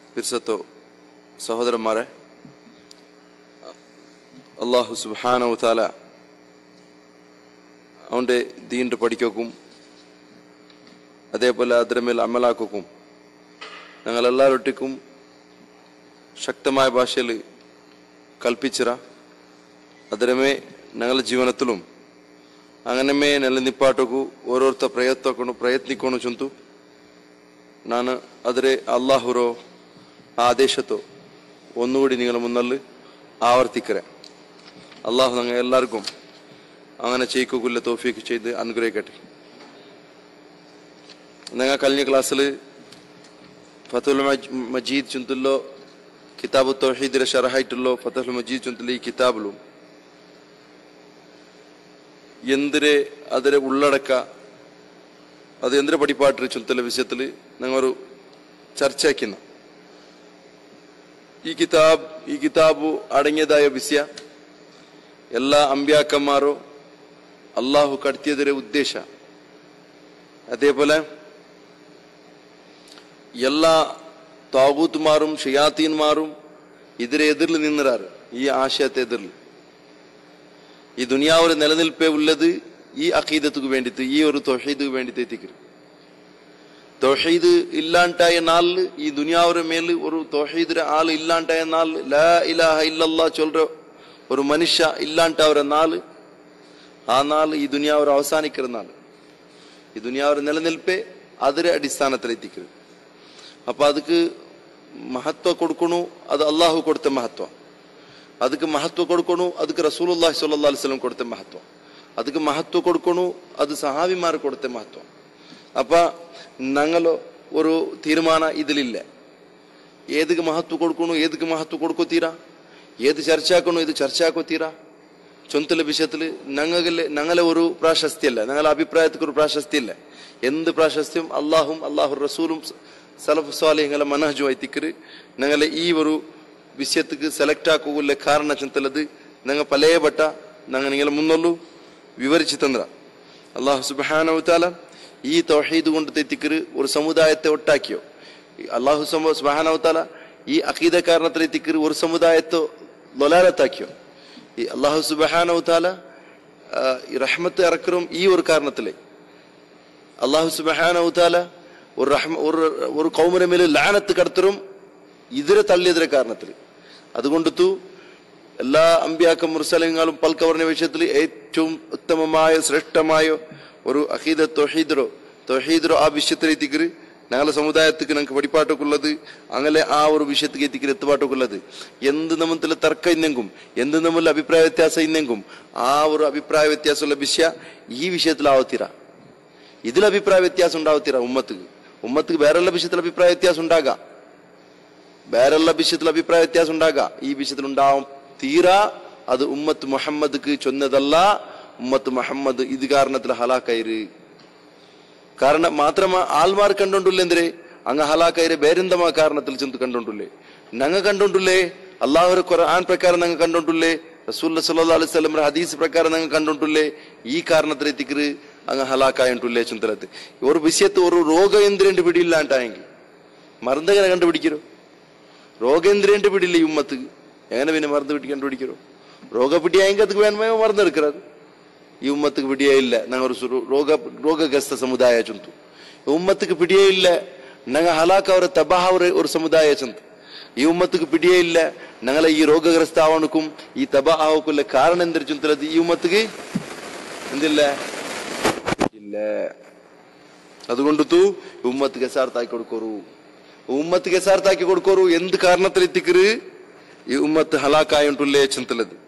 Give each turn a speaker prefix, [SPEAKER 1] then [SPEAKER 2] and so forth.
[SPEAKER 1] പിർസത്തോ സഹോദരന്മാരെ അള്ളാഹു സുബാനവു താല അവൻ്റെ ദീൻ്റെ പഠിക്കും അതേപോലെ അതിൻ്റെ മേൽ അമലാക്കും ഞങ്ങളെല്ലാവരൊട്ടിക്കും ശക്തമായ ഭാഷയിൽ കൽപ്പിച്ചിറ ಅದರಮೇ ನಗಲ ಜೀವನದಲ್ಲೂ അങ്ങനമേ ನೆಲನಿಪ್ಪಾಟಗೂ ಓರೋರ್ತ ಪ್ರಯತ್ನ ಪ್ರಯತ್ನಿಕೊಂಡು ಚುಂತು ನಾನು ಆದರೆ ಅಲ್ಲಾಹುರೋ ಆ ಆದೇಶತೋ ഒന്നുകൂടി നിങ്ങളുടെ മുന്നിൽ ആവർത്തിക്കരെ അള്ളാഹു ഞങ്ങൾ എല്ലാവർക്കും അങ്ങനെ ചെയ്യിക്കുള്ള തോഫിക്ക് ചെയ്ത് അനുഗ്രഹിക്കട്ടെ ഞങ്ങൾ കഴിഞ്ഞ ക്ലാസ്സിൽ ഫത്തുൽ മജീദ് ചുന്തല്ലോ കിതാബ് തൗഹീദിലെ ഷറഹായിട്ടുള്ളോ ഫത്തുൽ മജീദ് ചുന്തൽ ഈ കിതാബിലും എന്തിരെ അതിരെ ഉള്ളടക്ക അത് എന്തിരെ പഠിപ്പാട്ട് ചുന്തല വിഷയത്തിൽ ഞങ്ങളൊരു ചർച്ചയാക്കുന്ന ഈ കിതാബ് ഈ കിതാബ് അടങ്ങിയതായ വിഷയ എല്ലാ അമ്പ്യാക്കന്മാരോ അള്ളാഹു കടത്തിയതിരെ ഉദ്ദേശ അതേപോലെ എല്ലാ താകൂത്തുമാരും ഷിയാത്തീന്മാരും ഇതിരെ എതിരിൽ നിന്നിറാറ് ഈ ആശയത്തെ എതിരിൽ ഈ ദുനിയാവിൽ നിലനിൽപ്പേ ഉള്ളത് ഈ അഖീദത്തുക്ക് വേണ്ടിയിട്ട് ഈ ഒരു തൊഹീദുക്ക് വേണ്ടിയിട്ട് എത്തിക്കും തൊഹീദ് ഇല്ലാണ്ടായ നാളിൽ ഈ ദുനിയാവിന്റെ മേൽ ഒരു തൊഹീദിന്റെ ആള് ഇല്ലാണ്ടായ നാളിൽ ലാ ഇലാഹ ഇല്ലല്ലാ ചൊല്ற ഒരു മനുഷ്യ ഇല്ലാണ്ടാവര നാള് ആ നാൾ ഈ ദുനിയാവർ അവസാനിക്കുന്ന നാൾ ഈ ദുനിയാവർ നിലനിൽപ്പേ അതിരെ അടിസ്ഥാനത്തിൽ എത്തിക്കരുത് അപ്പൊ ಅದಕ್ಕೆ ಮಹತ್ವ ಕೊಡ್ಕೊಣು ಅದು ಅಲ್ಲಾಹು ಕೊಡ್ತೆ ಮಹತ್ವ ಅದಕ್ಕೆ ಮಹತ್ವ ಕೊಡ್ಕೊಣು ಅದಕ್ಕೆ ರಸೂಲುಲ್ಲಾಹಿ ಸ್ವಲ್ಲಲ್ಲಾಹು ಅಲೈಹಿ ವಸಲ್ಲಂ ಕೊಡ್ತೆ ಮಹತ್ವ ಅದಕ್ಕೆ ಮಹತ್ವ ಕೊಡ್ಕೊಣು ಅದು സഹാബിമാർ കൊടുത്തെ മഹത്വം അപ്പൊ ഞങ്ങളോ ഒരു തീരുമാന ഇതിലില്ല ഏതൊക്കെ മഹത്വ കൊടുക്കണു ഏതൊക്കെ മഹത്വ കൊടുക്കോത്തീരാ ഏത് ചർച്ചയാക്കണു ഇത് ചർച്ചയാക്കോത്തീരാ ചൊന്തല വിഷയത്തിൽ ഞങ്ങളെ ഞങ്ങളെ ഒരു പ്രാശസ്തിയല്ല ഞങ്ങളെ അഭിപ്രായത്തിക്ക് ഒരു പ്രാശസ്തിയല്ല എന്ത് പ്രാശസ്ത്യം അള്ളാഹും അള്ളാഹു റസൂലും സലഫ് സ്വാലിങ്ങളെ മനഹജുമായി തിക്കറ് ഞങ്ങളെ ഈ ഒരു വിഷയത്തിക്ക് സെലക്ട് ആക്കുള്ള കാരണ ചിന്തലത് ഞങ്ങൾ പലേ ബട്ട ഞങ്ങൾ നിങ്ങളെ മുന്നോളൂ വിവരിച്ചു തന്ന അള്ളാഹു സുബാനവുത്താല ഈ തൗഹീദ് കൊണ്ട് തെറ്റിക്കറ് ഒരു സമുദായത്തെ ഒട്ടാക്കിയോ അള്ളാഹു സുബാനവുത്താല ഈ അഖീദ കാരണത്തിൽ എത്തിക്കറ് ഒരു സമുദായത്തെ ലൊലാലത്താക്കിയോ ഈ അള്ളാഹു സുബാനവുത്താല റഹ്മത്ത് ഇറക്കറും ഈ ഒരു കാരണത്തിലെ അള്ളാഹു സുബാനവുത്താല ഒരു റഹ്മ ഒരു ഒരു കൗമിനെ മേലെ ലാനത്ത് കടത്തരും ഇതിരെ തള്ളിയതിരെ കാരണത്തിൽ അതുകൊണ്ടു എല്ലാ അമ്പ്യാക്ക മുർസലങ്ങളും പൽക്കവർണ വിഷയത്തിൽ ഏറ്റവും ഉത്തമമായ ശ്രേഷ്ഠമായ ഒരു അഹീദ തൊഹീദറോ തൊഹീദറോ ആ വിഷയത്തിൽ എത്തിക്കറ് ഞങ്ങളുടെ സമുദായത്തിക്ക് ഞങ്ങൾക്ക് പഠിപ്പാട്ടൊക്കെയുള്ളത് അങ്ങനെ ആ ഒരു വിഷയത്തിക്ക് എത്തിക്കറ് എത്തുപാട്ടൊക്കെയുള്ളത് എന്ത് നമ്മത്തിൽ തർക്കം ഇന്നെങ്കും എന്ത് നമ്മൾ അഭിപ്രായ വ്യത്യാസം ഇന്നെങ്കും ആ ഒരു അഭിപ്രായ വ്യത്യാസമുള്ള വിഷയ ഈ വിഷയത്തിലാവത്തിര ഇതിൽ അഭിപ്രായ വ്യത്യാസം ഉണ്ടാവത്തിര ഉമ്മത്തുക്ക് ഉമ്മത്തുക്ക് വേറെയുള്ള വിഷയത്തിൽ അഭിപ്രായ വ്യത്യാസം ഉണ്ടാകാം വേറെയുള്ള വിഷയത്തിൽ അഭിപ്രായ വ്യത്യാസം ഉണ്ടാകാം ഈ വിഷയത്തിൽ ഉണ്ടാവും തീരാ അത് ഉമ്മത്ത് മുഹമ്മദ്ക്ക് ചൊന്നതല്ല ഉമ്മത്ത് മുഹമ്മദ് ഇത് കാരണത്തിൽ ഹലാക്കയറ് കാരണം മാത്രമാ ആൾമാർ കണ്ടോണ്ടുള്ളേ എന്തിരെ അങ്ങ് ഹലാക്കയറ് ಬೇರೆಂದಮ കാരണത്തിൽ ചെന്ന് കണ്ടോണ്ടുള്ളേ ഞങ്ങ കണ്ടോണ്ടുള്ളേ അള്ളാഹുര ഖുർആൻ പ്രകാരം ഞങ്ങൾ കണ്ടോണ്ടുള്ളേ റസൂൽ സല്ലല്ലാഹു അലൈഹി വസല്ലം ഹദീസ് പ്രകാരം ഞങ്ങൾ കണ്ടോണ്ടുള്ളേ ഈ കാരണത്തിൽ എത്തിക്കറ് അങ്ങ് ഹലാക്കായിട്ടുള്ളേ ചിന്തലത്ത് ഒരു വിഷയത്ത് ഒരു രോഗം എന്തിരണ്ട് പിടിയില്ലാണ്ടായെങ്കിൽ മരുന്നങ്ങനെ കണ്ടുപിടിക്കരോ രോഗേന്ദ്രന്റെ പിടിയില്ല ഈ ഉമ്മത്ത് എങ്ങനെ പിന്നെ മരുന്ന് പിടി കണ്ടുപിടിക്കരോ രോഗപിടിയായെങ്കിൽ ಅದಕ್ಕೆ വേണമേ മരുന്ന് എടുക്കறது ഈ ഉമ്മത്തുക്ക് പിടിയേ ഇല്ല ഞങ്ങൾ ഒരു രോഗ രോഗഗ്രസ്ത സമുദായ ചുന്തു ഉമ്മത്തുക്ക് പിടിയേ ഇല്ല ഞങ്ങൾ ഹലാക്ക് അവരെ തബാഹ ഒരു സമുദായ ചന്തു ഈ ഉമ്മത്തുക്ക് പിടിയേ ഇല്ല ഞങ്ങളെ ഈ രോഗഗ്രസ്ത ആവണക്കും ഈ തബാഹ ആവക്കുള്ള കാരണം എന്തൊരു ചുന്തലത് ഈ ഉമ്മത്തുക്ക് എന്തില്ല ഇല്ല അതുകൊണ്ടു ഉമ്മത്ത് ഗസാർത്താക്കി കൊടുക്കോറു ഉമ്മത്ത് ഗസാർത്താക്കി കൊടുക്കോറു എന്ത് കാരണത്തിൽ എത്തിക്കറ് ഈ ഉമ്മത്ത് ഹലാക്കായുണ്ടുള്ളേ ചിന്തലത്